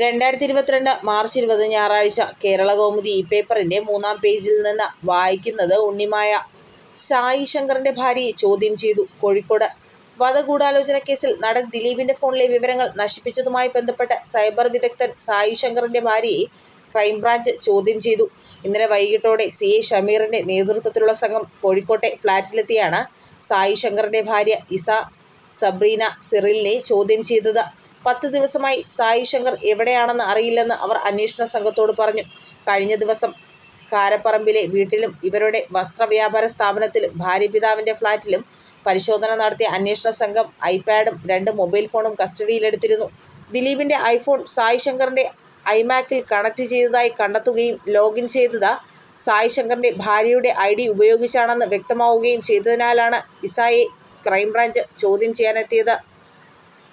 രണ്ടായിരത്തി ഇരുപത്തിരണ്ട് മാർച്ച് ഇരുപത് ഞായറാഴ്ച കേരളകൗമുദി ഈ പേപ്പറിന്റെ മൂന്നാം പേജിൽ നിന്ന് വായിക്കുന്നത് ഉണ്ണിമായ. സായി ശങ്കറിന്റെ ഭാര്യയെ ചോദ്യം ചെയ്തു കോഴിക്കോട് വധഗൂഢാലോചനക്കേസിൽ നടൻ ദിലീപിന്റെ ഫോണിലെ വിവരങ്ങൾ നശിപ്പിച്ചതുമായി ബന്ധപ്പെട്ട് സൈബർ വിദഗ്ധൻ സായി ശങ്കറിന്റെ ഭാര്യയെ ക്രൈംബ്രാഞ്ച് ചോദ്യം ചെയ്തു. ഇന്നലെ വൈകിട്ടോടെ സി. ഐ ഷമീറിന്റെ നേതൃത്വത്തിലുള്ള സംഘം കോഴിക്കോട്ടെ ഫ്ളാറ്റിലെത്തിയാണ് സായി ശങ്കറിന്റെ ഭാര്യ ഇസ സബ്രീന സിറിലിനെ ചോദ്യം ചെയ്തത്. പത്ത് ദിവസമായി സായി ശങ്കർ എവിടെയാണെന്ന് അറിയില്ലെന്ന് അവർ അന്വേഷണ സംഘത്തോട് പറഞ്ഞു. കഴിഞ്ഞ ദിവസം കാരപ്പറമ്പിലെ വീട്ടിലും ഇവരുടെ വസ്ത്രവ്യാപാര സ്ഥാപനത്തിലും ഭാര്യാപിതാവിന്റെ ഫ്ളാറ്റിലും പരിശോധന നടത്തിയ അന്വേഷണ സംഘം ഐപാഡും രണ്ട് മൊബൈൽ ഫോണും കസ്റ്റഡിയിലെടുത്തിരുന്നു. ദിലീപിന്റെ ഐഫോൺ സായി ശങ്കറിന്റെ ഐമാക്കിൽ കണക്ട് ചെയ്തതായി കണ്ടെത്തുകയും ലോഗിൻ ചെയ്തത് സായി ശങ്കറിന്റെ ഭാര്യയുടെ ഐഡി ഉപയോഗിച്ചാണെന്ന് വ്യക്തമാവുകയും ചെയ്തതിനാലാണ് ഇസയെ ക്രൈംബ്രാഞ്ച് ചോദ്യം ചെയ്യാനെത്തിയത്.